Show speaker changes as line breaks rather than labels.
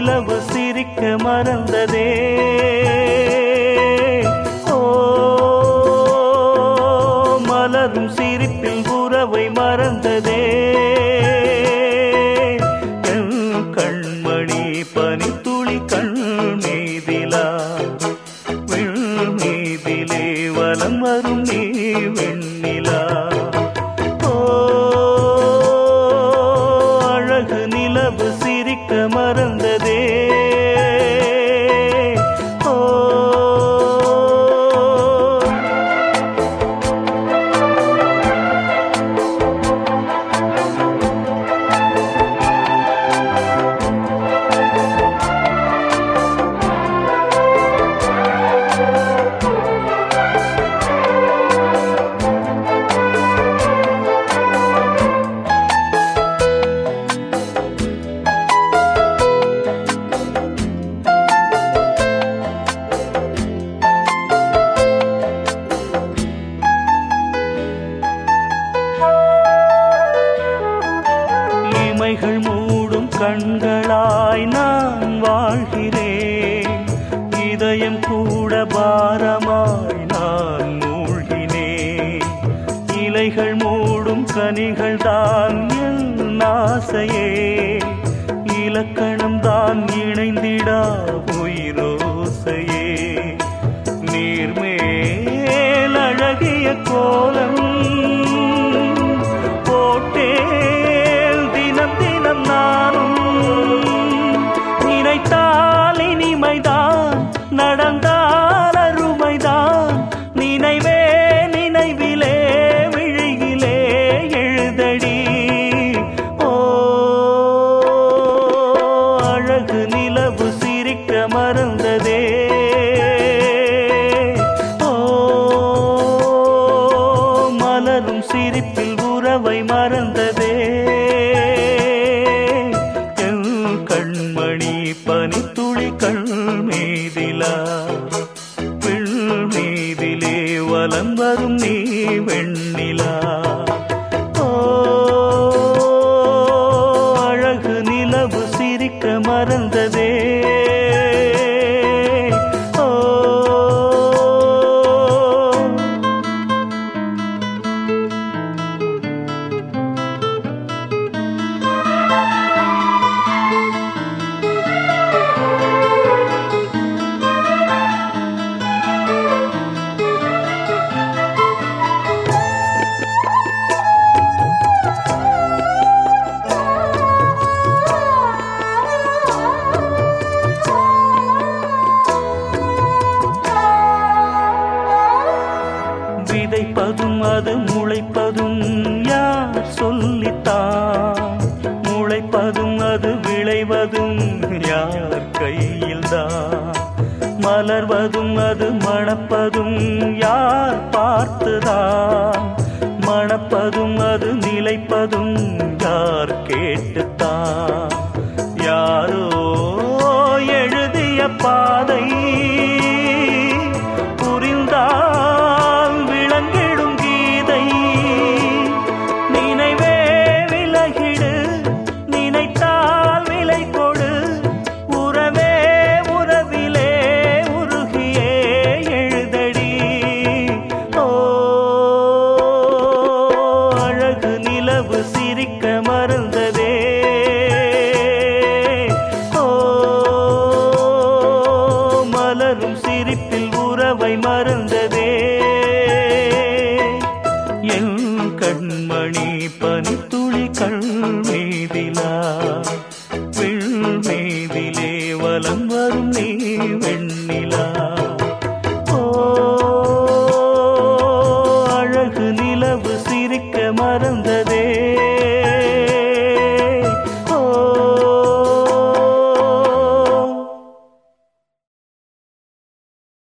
நிலவு சிரிக்க மறந்ததே ஓ மலரும் சிரிப்பில் உறவை மறந்ததே என் கண்மணி பனித்துளி கண் மீதிலா விண் மீதிலே வலம் வரும் நீ வெண்ணிலா ஓ அழகு நிலவு சிரிக்க மறந்ததே ஓ இமைகள் மூடும் கண்களாய் நான் வாழ்கிறேன் இதயம் கூட பாரமாய் நான் மூழ்கினேன் இலைகள் மூடும் கனிகள் தான் என் ஆசையே இலக்கணம் தான் இணைந்திடா உயிரோசையே நீர்மேல் அழகிய கோலம் போட்டேல் தினம் தினம் நானும் நினைத்தால் இனிமைதான் நடந்தால் அருமைதான் நினைவே நினைவிலே விழியிலே எழுதடி ஓ அழகு நிலவு சிரிக்க மறந்ததே ஓ மலரும் சிரிப்பில் உறவை மறந்ததே என் கண்மணி பனித்துளி கண் மீதிலா விழ் மீதிலே வலம் வரும் நீ வெண்ணிலா ஓ அழகு நிலவு சிரிக்க மறந்ததே ஓ விதைப்பதும் அது முளைப்பதும் யார் சொல்லித்தான் முளைப்பதும் அது விளைவதும் யார் கையில்தான் மலர்வதும் அது மணப்பதும் யார் பார்த்துதான் மணப்பதும் அது நிலைப்பதும் யார் கேட்டுத்தான் யாரோ எழுதிய பாதை புரிந்தால் விளங்கிடும் கீதை நினைவே விலகிடு நினைத்தால் விலை கொடு உறவே உறவிலே உருகியே எழுதடி ஓ அழகு நிலவு சிரிக்க மறந்த